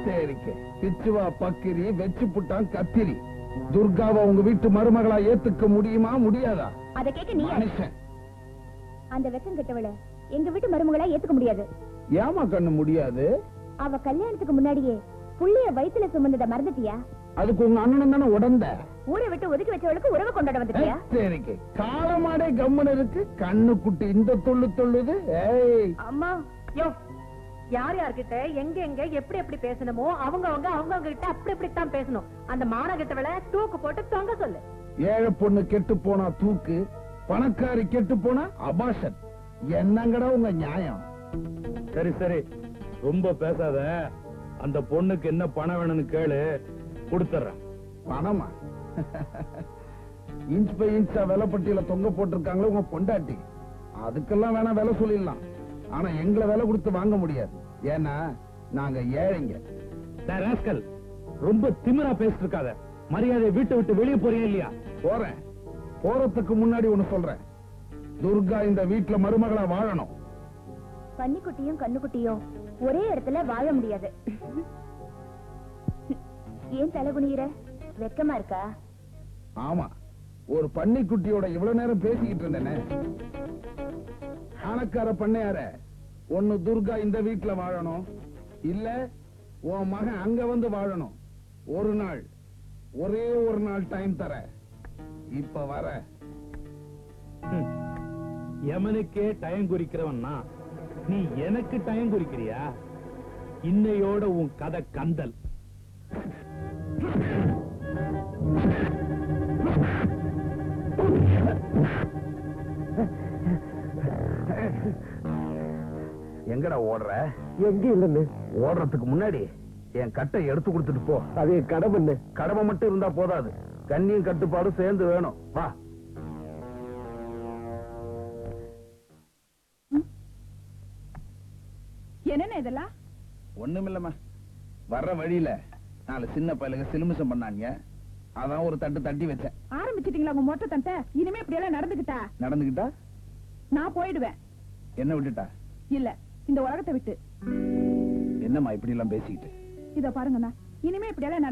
சரிக்கு பிச்சுவா பக்கிரி வெச்சு புட்டான் கத்திரி துர்காவை உங்க வீட்டு மருமகளா ஏத்துக்க முடியுமா முடியாதா அத கேட்க நீ யாரு? மனுஷன் அந்த வெக்கம் கெட்டவள எங்க வீட்டு மருமகளா ஏத்துக்க முடியாது ஏமா கண்ணு முடியாது அவ கல்யாணத்துக்கு முன்னாடியே புள்ளைய வயித்துல சுமந்தத மறந்துட்டியா அதுக்கு உங்க அண்ணன் தானே உடந்த ஊரை விட்டு ஒதுக்கி வச்சவளுக்கு உறவு கொண்டாட வந்துட்டியா சரிக்கு காலமாடே கம்மன் இருக்கு கண்ணு குட்டி இந்த தொள்ளு தொள்ளுது ஏய் அம்மா யோ யார் யார்கிட்ட எங்க எங்க எப்படி எப்படி பேசணுமோ அவங்க அவங்க அவங்க அவங்க கிட்ட அப்படி இப்படித்தான் பேசணும் அந்த மானகிட்டவள தூக்கு போட்டு தொங்க சொல்லு ஏழை பொண்ணு கெட்டு போனா தூக்கு பணக்காரி கெட்டு போனா அபாஷன் என்னங்கடா உங்க நியாயம் சரி சரி ரொம்ப பேசாத அந்த பொண்ணுக்கு என்ன பணம் வேணும்னு கேளு கொடுத்துறேன் பணமா இன்ச் பை இன்ச்சா விலைப்பட்டியல தொங்க போட்டிருக்காங்களே உங்க பொண்டாட்டி அதுக்கெல்லாம் வேணா விலை சொல்லிடலாம் ஆனா எங்களை விலை கொடுத்து வாங்க முடியாது ஏன்னா நாங்க ஏழைங்க டேய் ராஸ்கல் ரொம்ப திமிரா பேசிட்டு இருக்காத மரியாதை வீட்டை விட்டு வெளியே போறீங்க இல்லையா போறேன் போறதுக்கு முன்னாடி ஒண்ணு சொல்றேன் துர்கா இந்த வீட்டுல மருமகளா வாழணும் பன்னிக்குட்டியும் கண்ணுக்குட்டியும் ஒரே இடத்துல வாழ முடியாது ஏன் தலை குனிகிற வெக்கமா இருக்கா ஆமா ஒரு பன்னிக்குட்டியோட இவ்வளவு நேரம் பேசிக்கிட்டு இருந்தேனே ஆனக்கார பண்ணையார ஒண்ணு துர்கா இந்த வீட்டுல வாழணும் இல்ல உன் மகன் அங்க வந்து வாழணும் ஒரு நாள் ஒரே ஒரு நாள் டைம் தர இப்ப வர ம். எமனுக்கே டயம் குறிக்கிறவன்னா நீ எனக்கு டயம் குறிக்கிறியா இன்னையோட உன் கதை கந்தல் எங்கடா ஓடுற எங்க இல்லன்னு ஓடுறதுக்கு முன்னாடி என் கட்டை எடுத்து கொடுத்துட்டு போ அது என் கடமைன்னு கடமை மட்டும் இருந்தா போதாது கண்ணியும் கட்டுப்பாடும் சேர்ந்து வேணும் வா என்னென்ன இதெல்லாம் ஒண்ணுமில்லம்மா வர்ற வழியில நாலு சின்ன பயலுக சிலுமிசம் பண்ணாங்க அதான் ஒரு தட்டு தட்டி வச்சேன் ஆரம்பிச்சிட்டீங்களா உங்க மொட்டை தண்டை இனிமே இப்படி எல்லாம் நடந்துகிட்டா நடந்துகிட்டா நான் போயிடுவேன் என்ன விட்டுட்டா இல்ல இந்த உலகத்தை விட்டு என்னம்மா இப்படி எல்லாம் பேசிக்கிட்டு இத பாருங்கண்ணா இனிமே இப்படி எல்லாம்